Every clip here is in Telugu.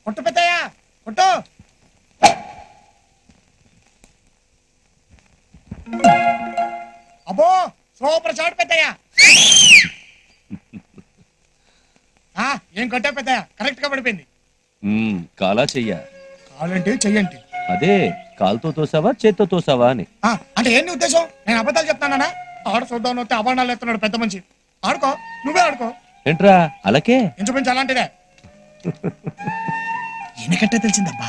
కొట్టు పెద్దయ్యా కొట్టు అబ్బో సూపర్ షాట్ పెద్దయ్యా ఆ, ఏం కొట్టా పెద్దయ్య కరెక్ట్ గా పడిపోయింది మ్మ్, కాలా చెయ్య కావాలంటే చెయ్యండి అదే కాలుతో తోసావా చేత్తో తోసావా అని ఆ, అంటే ఏంటి ఉద్దేశం నేను అబద్ధాలు చెప్తానా ఆడ చూద్దాం వస్తే అభరణాలు ఎత్తున్నాడు పెద్ద మనిషి ఆడుకో నువ్వే ఆడుకో ఏంట్రా అలాకే ఇంచుమించు అలాంటిదే ఈయనకట్టే తెలిసిందబ్బా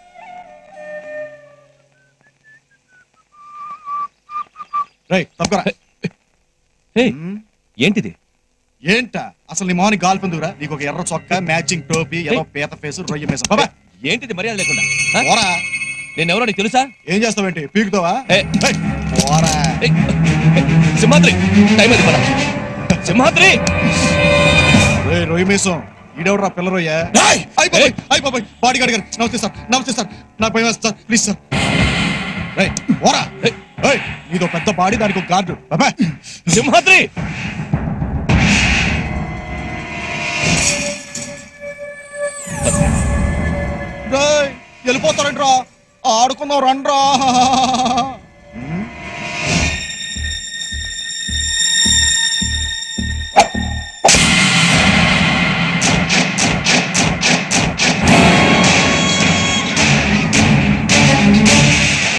రై తప్పరా హే ఏంటిది ఏంట అసలు నీ మౌని గాల్పు ఎందుకురా నీకు ఒక ఎర్ర చొక్క మ్యాచింగ్ టోపీ ఎర్ర పీత ఫేసు రొయ్య మేసం బాబా ఏంటిది మర్యాద లేకుండా ఆ? పోరా నేను ఎవరో నీకు తెలుసా ఏం చేస్తావేంటి పీకుతావా ఏ. ఏయ్, పోరా ఏయ్, సింహాద్రి టైం అది పద సింహాద్రి రేయ్, రొయ్య మేసం ఈడెవడరా పిల్ల రొయ్య ఏయ్! అయ్ బాబాయ్ అయ్ బాబాయ్ బాడీ గార్డ్ గారు నమస్తే సార్ నమస్తే సార్ నాకు భయం వేస్తుంది సార్ ప్లీజ్ సార్ రేయ్ పోరా ఏయ్, ఏయ్, నీదో పెద్ద బాడీ దానికి ఒక గార్డు బాబా సింహాద్రి రేయ్ వెళ్ళిపోతారంట్రా ఆడుకుందాం రండ్రా